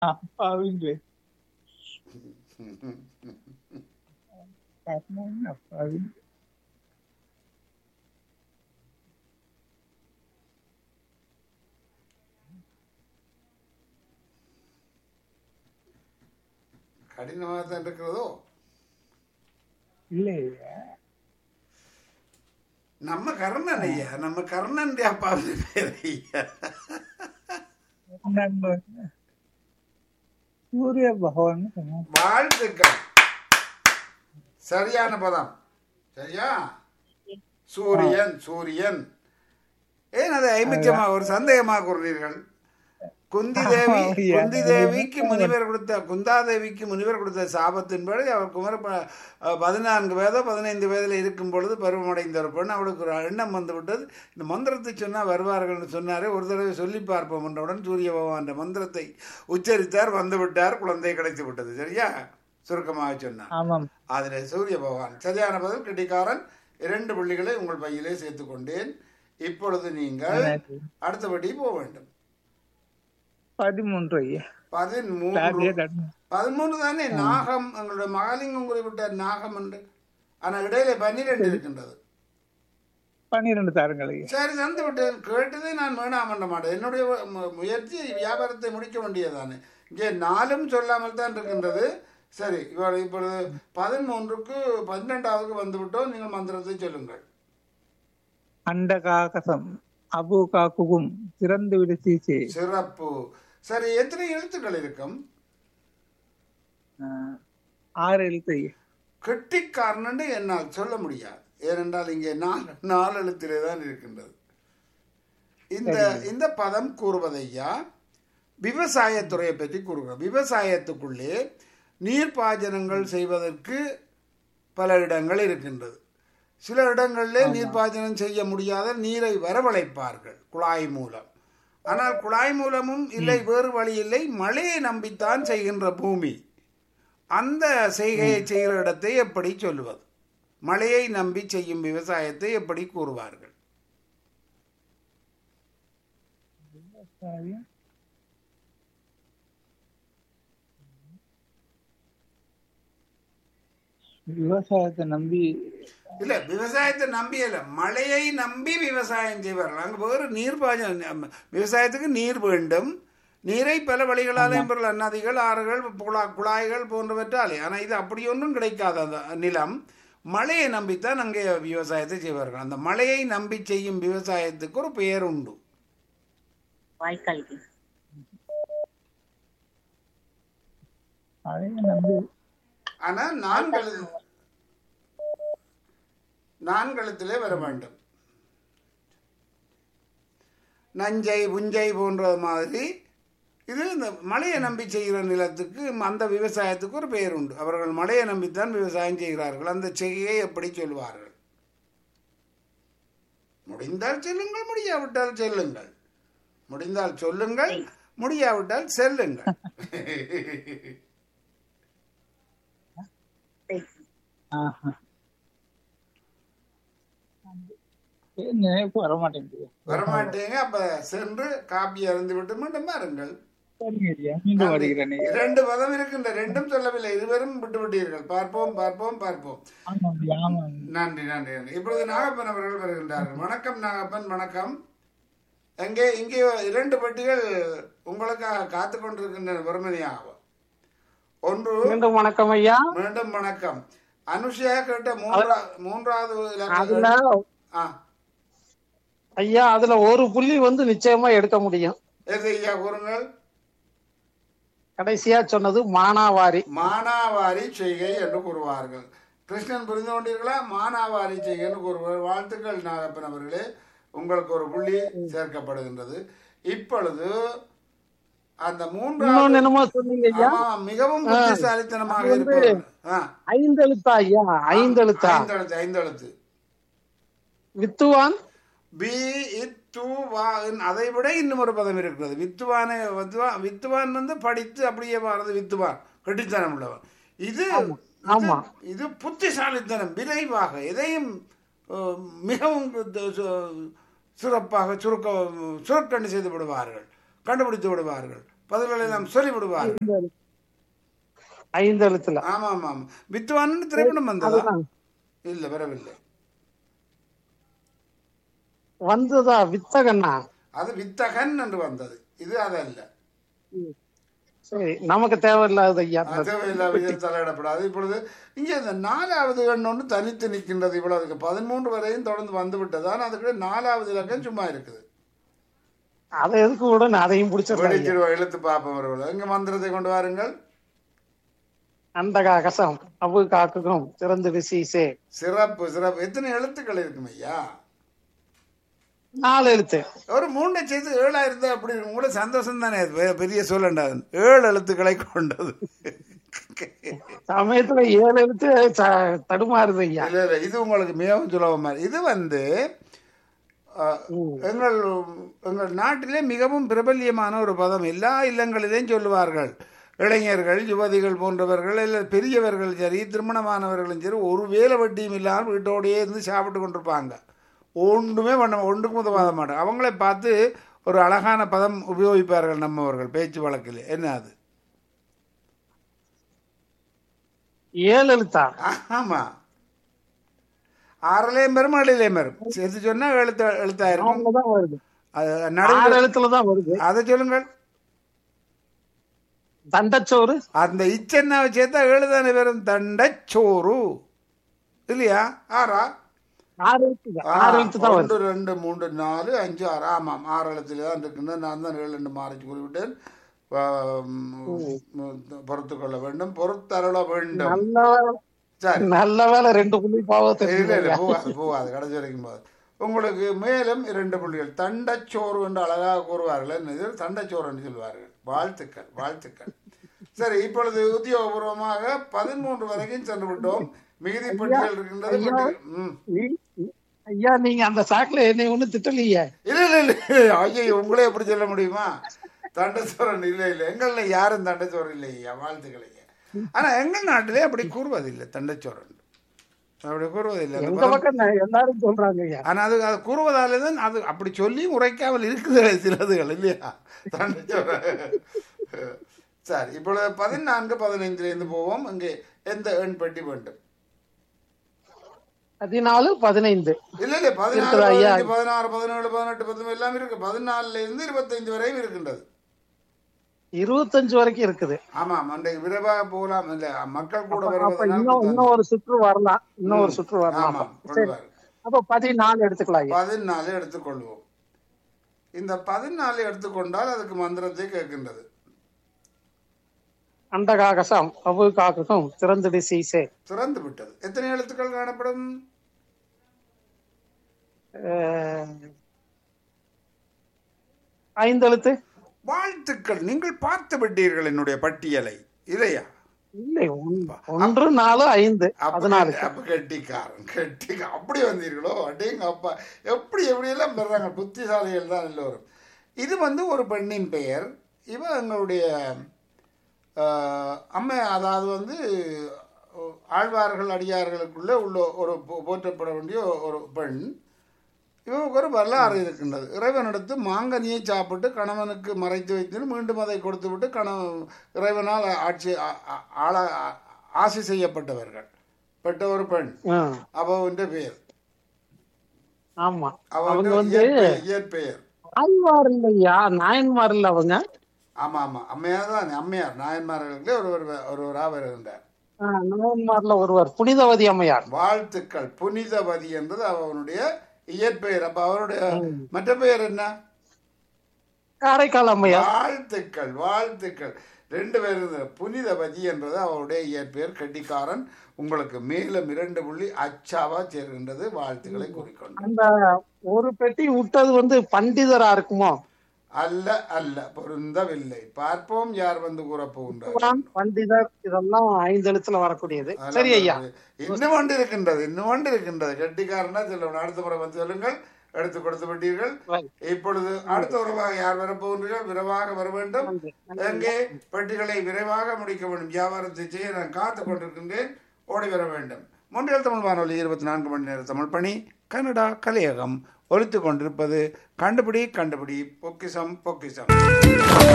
அப்பாவிங்களே கர்ணன் அப்பாவி கடினமாக தான் இருக்கிறதோ இல்லையா நம்ம கர்ணன் ஐயா நம்ம கர்ணன் அப்பாவுக்கு பேர் ஐயா நம்ம சூரிய பகவான் சொன்னாங்க. வாழ்த்துக்கள் சரியான பதம் சரியா சூரியன் சூரியன் ஏன் அதை ஐமிச்சமா ஒரு சந்தேகமாக கூறுறீர்கள் குந்தி தேவி ஐயா, குந்தி தேவிக்கு முனிவர் கொடுத்த குந்தாதேவிக்கு முனிவர் கொடுத்த சாபத்தின்படி அவர் குமர ப- அஹ் பதினான்கு வயதோ பதினைந்து வயதில் இருக்கும் பொழுது பருவமடைந்த ஒரு பெண் அவளுக்கு ஒரு எண்ணம் வந்து விட்டது இந்த மந்திரத்தை சொன்னால் வருவார்கள்னு சொன்னாரே ஒரு தடவை சொல்லி பார்ப்போம் என்றவுடன் சூரிய பகவான் மந்திரத்தை உச்சரித்தார் வந்து விட்டார் குழந்தை கிடைத்து விட்டது சரியா சுருக்கமாக சொன்னார் ஆமாம் அதில் சூரிய பகவான் சரியான பதில் கிட்டிக்காரன் இரண்டு புள்ளிகளை உங்கள் பையிலே சேர்த்துக் கொண்டேன் இப்பொழுது நீங்கள் நன்றி. அடுத்தபடி போக வேண்டும் பதிமூன்று ஐயா பதிமூன்று தாதியே தட்டு. பதிமூன்று தானே நாகம் எங்களுடைய மகாலிங்கம் குறிப்பிட்ட நாகம் என்று ஆனால் இடையில பன்னிரெண்டு இருக்கின்றது பன்னிரண்டு தாருங்கள் ஐயா சரி தந்து விட்டேன் கேட்டதே நான் வேணாம் பண்ண மாட்டேன் என்னுடைய மு- முயற்சி வியாபாரத்தை முடிக்க வேண்டியதானே இங்கே நாலும் சொல்லாமல் தான் இருக்கின்றது சரி இவள் இப்பொழுது பதிமூன்றுக்கு பன்னிரெண்டாவதுக்கு வந்து விட்டோம் நீங்கள் மந்திரத்தை சொல்லுங்கள் அண்டகாகசம் அபு காக்குகும் திறந்து விடு சீசே சிறப்பு சரி எத்தனை எழுத்துக்கள் இருக்கும் ஆஹ், ஆறு எழுத்து ஐயா கெட்டிக்காரனு என்னால் சொல்ல முடியாது ஏனென்றால் இங்கே நாலு நாலு எழுத்திலே தான் இருக்கின்றது இந்த இந்த பதம் கூறுவதையா விவசாயத்துறையை பற்றி கூறுகிறோம் விவசாயத்துக்குள்ளே நீர்ப்பாசனங்கள் செய்வதற்கு பல இடங்கள் இருக்கின்றது சில இடங்களிலே நீர்ப்பாசனம் செய்ய முடியாத நீரை வரவழைப்பார்கள் குழாய் மூலம் ஆனால் குழாய் மூலமும் இல்லை வேறு வழி இல்லை மழையை நம்பித்தான் செய்கின்ற பூமி அந்த செய்கையை செய்கிற இடத்தை எப்படி சொல்லுவது மழையை நம்பி செய்யும் விவசாயத்தை எப்படி கூறுவார்கள் விவசாயத்தை நம்பி இல்ல விவசாயத்தை நம்பி இல்ல மழையை நம்பி விவசாயம் செய்வார்கள் அங்க வேறு நீர்ப்பாசனம் விவசாயத்துக்கு நீர் வேண்டும் நீரை பல வழிகளாலையும் பெறலாம் நதிகள் ஆறுகள் குழா குழாய்கள் போன்றவற்றாலே ஆனால் இது அப்படி ஒன்றும் கிடைக்காத அந்த நிலம் மழையை நம்பித்தான் அங்கே விவசாயத்தை செய்வார்கள் அந்த மழையை நம்பி செய்யும் விவசாயத்துக்கு ஒரு பெயர் உண்டு வாய்க்காலுக்கு மழையை நம்பி ஆனா நான்கு நான்கழுத்திலே வர வேண்டும் நஞ்சை புஞ்சை போன்ற மாதிரி இது இந்த மழையை நம்பி செய்கிற நிலத்துக்கு அந்த விவசாயத்துக்கு ஒரு பெயர் உண்டு அவர்கள் மழையை நம்பித்தான் விவசாயம் செய்கிறார்கள் அந்த செய்கையை எப்படி சொல்வார்கள் முடிந்தால் சொல்லுங்கள் முடியாவிட்டால் செல்லுங்கள் முடிந்தால் சொல்லுங்கள் முடியாவிட்டால் செல்லுங்கள் ஆஹா. நினைப்பு வர மாட்டேங்குது வரமாட்டீங்க அப்ப சென்று காப்பி அருந்து விட்டு மீண்டும் பாருங்கள் சரிங்க ஐயா மீண்டும் வருகிறேன் ஐயா இரண்டு பதம் இருக்கின்ற ரெண்டும் சொல்லவில்லை இருவரும் விட்டு விட்டீர்கள் பார்ப்போம் பார்ப்போம் பார்ப்போம் ஆமாம் ஐயா, ஆமாம் நன்றி நன்றி நன்றி இப்பொழுது நாகப்பன் அவர்கள் வருகின்றார்கள் வணக்கம் நாகப்பன் வணக்கம் எங்கே இங்கே இரண்டு பெட்டிகள் உங்களுக்காக காத்து கொண்டிருக்கின்றன வெறுமதியாகும் ஒன்று மீண்டும் வணக்கம் ஐயா மீண்டும் வணக்கம் அனுஷியா கேட்ட மூன்றா மூன்றாவது அதுல இலக்கம் ஆ ஐயா அதுல ஒரு புள்ளி வந்து நிச்சயமா எடுக்க முடியும் எது ஐயா கூறுங்கள் கடைசியா சொன்னது மானாவாரி மானாவாரி செய்கை என்று கூறுவார்கள் கிருஷ்ணன் புரிந்து கொண்டீர்களா மானாவாரி செய்கை என்று கூறுவார் வாழ்த்துக்கள் நாகப்பன் அவர்களே உங்களுக்கு ஒரு புள்ளி சேர்க்கப்படுகின்றது இப்பொழுது அந்த இன்னொன்னு மூன்றாவது என்னமோ சொன்னீங்க ஐயா ஆமா, மிகவும் புத்திசாலித்தனமாக அது வந்து- இருப்பவர் ஆ, ஐந்தெழுத்தா ஐயா ஐந்தெழுத்தா ஐந்தெழுத்து ஐந்தெழுத்து வித்துவான் பி இத்து வா அதை விட இன்னும் ஒரு பதம் இருக்கிறது வித்துவானே வித்துவான் வித்துவான் வந்து படித்து அப்படியே வர்றது வித்துவான் கெட்டித்தனம் உள்ளவன் இது ஆமா. இது- இது புத்திசாலித்தனம் விரைவாக எதையும் அஹ், மிகவும் து- சு- சிறப்பாக சுருக்க சுருக்கண்டு செய்து விடுவார்கள் கண்டுபிடித்து விடுவார்கள் பதில்களை நாம் சொல்லிவிடுவார்கள் ஐந்து எழுத்துல ஆமா ஆமா ஆமா வித்வான் திரைப்படம் வந்ததா அதுதான் இல்ல வரவில்லை வந்ததா வித்தகண்ணா அது வித்தகன் என்று வந்தது இது அதல்ல சரி நமக்கு தேவையில்லாத ஐயா தேவையில்லாத தலையிடப்படாது இப்பொழுது இங்கே இந்த நாலாவது எண் ஒன்று தனித்து நிற்கின்றது இவ்வளவுக்கு பதிமூன்று வரையும் தொடர்ந்து வந்து விட்டதான் அதுக்கு நாலாவது இலக்கம் சும்மா இருக்குது அதை எதுக்கு விட நான் அதையும் பிடிச்சிருக்கேன் வெடிச்சிருவா எழுத்து பார்ப்போம் அவர்கள் எங்க மந்திரத்தை கொண்டு வாருங்கள் அண்டகா கசம் அவு காக்குக்கும் திறந்து விசீசே சிறப்பு சிறப்பு எத்தனை எழுத்துக்கள் இருக்கும் ஐயா நாலு எழுத்து ஒரு மூணை சேர்த்து ஏழாயிரத்து அப்படி இருக்கும். கூட சந்தோஷம் தானே அது பெ- பெரிய சொல்லண்டாது ஏழு எழுத்துக்களை கொண்டது சமயத்துல ஏழு எழுத்து ச- தடுமாறுது ஐயா இல்ல இல்ல இது உங்களுக்கு மிகவும் சுலபமா இருக்கு. இது வந்து அஹ், எங்கள் எங்கள் நாட்டிலே மிகவும் பிரபல்யமான ஒரு பதம் எல்லா இல்லங்களிலேயும் சொல்லுவார்கள் இளைஞர்கள் யுவதிகள் போன்றவர்கள் இல்லை பெரியவர்கள் சரி திருமணமானவர்களும் சரி ஒரு வேலை வட்டியும் இல்லாமல் வீட்டோடையே இருந்து சாப்பிட்டு கொண்டிருப்பாங்க ஒன்றுமே பண்ண ஒன்றுக்கும் உதவாத மாட்டாங்க அவங்களே பார்த்து ஒரு அழகான பதம் உபயோகிப்பார்கள் நம்மவர்கள் பேச்சு வழக்கில் என்ன அது ஏழு எழுத்தா ஆமா ஆறுலேயும் பெரும் ஏழுலேயும் பெரும் சேர்த்து சொன்னா எழுத்து எழுத்தாயிருக்கும் அவங்கதான் வருது அது ஆறு நடுவில் எழுத்துலதான் வருது அதை சொல்லுங்கள் தண்டச்சோறு அந்த இச்சென்னாவை சேர்த்தா எழுதானே வெறும் தண்டச்சோறு இல்லையா ஆறா ஆறு எழுத்து தான். ஆறு எழுத்து தான் வருது ஒன்று ரெண்டு மூன்று நாலு அஞ்சு ஆறு ஆமாம் ஆறு எழுத்துல தான் இருக்கின்றது நான் தான் ஏழு ரெண்டு மாறிச்சு குறிவிட்டேன் பொறுத்து கொள்ள வேண்டும் பொறுத்தருள வேண்டும் நல்ல வேலை சரி நல்ல வேலை ரெண்டு புள்ளி பாவத்தை இல்ல இல்ல போகாது போகாது கடைசி வரைக்கும் போகாது உங்களுக்கு மேலும் இரண்டு புள்ளிகள் தண்டச்சோறு என்று அழகாக கூறுவார்கள் என்னது தண்டச்சோறு என்று சொல்வார்கள் வாழ்த்துக்கள் வாழ்த்துக்கள் சரி இப்பொழுது உத்தியோகபூர்வமாக பதிமூன்று வரைக்கும் சென்று விட்டோம் மிகுதி பட்டியல் இருக்கின்றது பட்டியல். ம். நீ- ஐயா நீங்க அந்த சாக்குல என்னை ஒண்ணு திட்டலையே இல்ல இல்ல இல்ல ஐயோ உங்களே எப்படி சொல்ல முடியுமா தண்டச்சோரன் இல்ல இல்ல எங்கள்ல யாரும் தண்டச்சோறு இல்லையா வாழ்த்துக்கள் ஐயா ஆனா எங்கள் நாட்டிலே அப்படி கூறுவதில்லை தண்டச்சோரன் அப்படி கூறுவதில்லை அந்த எங்க பக்கம் நான் எல்லாரும் சொல்றாங்க ஐயா ஆனா அது அது கூறுவதாலே தான் அது அப்படி சொல்லி உரைக்காமல் இருக்குது சிலதுகள் இல்லையா தண்டச்சோறு சரி இப்பொழுது பதினான்கு பதினைந்துலேருந்து போவோம் இங்கே எந்த எண் பெட்டி வேண்டும் பதினாலு பதினைந்து இல்ல இல்ல பதினாலு இருக்குதா ஐயா? பதினஞ்சு பதினாறு பதினேழு பதினெட்டு பத்தொன்பது எல்லாம் இருக்கு பதினாலுல இருந்து இருபத்தைந்து வரையும் இருக்கின்றது இருபத்தஞ்சு வரைக்கும் இருக்குது ஆமா அன்றைக்கு விரைவாக போகலாம் இல்ல மக்கள் கூட அப்ப வருவதனால் இன்னும் இன்னும் ஒரு சுற்று வரலாம் இன்னும் ஒரு சுற்று வரலாம் ஆமா அப்ப. சரி கொண்டு வாரு. அப்ப பதினாலு எடுத்துக்கலாம் ஐயா பதினாலு எடுத்துக்கொள்வோம் இந்த பதினாலு எடுத்துக்கொண்டால் அதுக்கு மந்திரத்தை கேட்கின்றது அண்டகாகசம் அவு காக்கும் திறந்துடு சீசே திறந்து விட்டது எத்தனை எழுத்துக்கள் காணப்படும் அஹ், ஐந்து எழுத்து வாழ்த்துக்கள் நீங்கள் பார்த்து விட்டீர்கள் என்னுடைய பட்டியலை இல்லையா இல்லை ஒன்று- ஒன்று நாலு ஐந்து அப்ப பதினாலு கெட்டி- அப்ப கெட்டிக்காரன் கெட்டிக்க அப்படி வந்தீர்களோ அடேங்க அப்பா எப்படி எப்படி எல்லாம் பெறாங்க புத்திசாலிகள் தான் எல்லோரும் இது வந்து ஒரு பெண்ணின் பெயர் இவ எங்களுடைய ஆஹ், அம்மை அதாவது வந்து ஆழ்வார்கள் அடியார்களுக்குள்ள உள்ள ஒரு போ- போற்றப்பட வேண்டிய ஒரு பெண் இவனுக்கு ஒரு வரலாறு இருக்கின்றது இறைவனிடத்து மாங்கனியை சாப்பிட்டு கணவனுக்கு மறைத்து வைத்து மீண்டும் அதை கொடுத்து விட்டு கணவன் இறைவனால் ஆட்சி ஆ- ஆ- ஆள ஆ- ஆசி செய்யப்பட்டவர்கள் பெற்ற ஒரு பெண் ஆ, அவன்ற பெயர் ஆமா அவங்க அவங்க வந்து இயற்பெயர் ஆழ்வார் இல்லையா நாயன்மார் இல்ல அவங்க ஆமா ஆமா அம்மையார் தான் அம்மையார் நாயன்மார்களுக்கு ஒருவர் ஒருவராக வருகின்றார் ஆ, நாயன்மார்ல ஒருவர் புனிதவதி அம்மையார் வாழ்த்துக்கள் புனிதவதி என்பது அவனுடைய இயற்பெயர் அப்ப அவருடைய மற்ற பெயர் என்ன காரைக்கால் அம்மையார் வாழ்த்துக்கள் வாழ்த்துக்கள் ரெண்டு பேர் இருந்த புனிதவதி என்பது அவருடைய இயற்பெயர் கெட்டிக்காரன் உங்களுக்கு மேலும் இரண்டு புள்ளி அச்சாவா சேர்கின்றது வாழ்த்துக்களை கூறிக்கொண்டு அந்த ஒரு பெட்டி விட்டது வந்து பண்டிதரா இருக்குமோ அல்ல அல்ல பொருந்தவில்லை பார்ப்போம் யார் வந்து கூறப்போகின்றார் குரான், பண்டிதர் இதெல்லாம் ஐந்து எழுத்துல வரக்கூடியது சரி ஐயா இன்னும் ஒன்று இருக்கின்றது இன்னும் ஒன்று இருக்கின்றது கெட்டிக்காரனா சொல்லணும் அடுத்த முறை வந்து சொல்லுங்கள் எடுத்து கொடுத்து விட்டீர்கள் Right. இப்பொழுது அடுத்த உறவாக யார் வரப்போகின்றீர்கள் விரைவாக வர வேண்டும் எங்கே பெட்டிகளை விரைவாக முடிக்க வேண்டும் வியாபாரத்தை செய்ய நான் காத்துக் கொண்டிருக்கின்றேன் ஓடி வர வேண்டும் மூன்றில் தமிழ் வானொலி இருபத்தி நான்கு மணி நேர தமிழ் பணி கனடா கலையகம் ஒலித்து கொண்டிருப்பது கண்டுபிடி கண்டுபிடி பொக்கிசம் பொக்கிசம்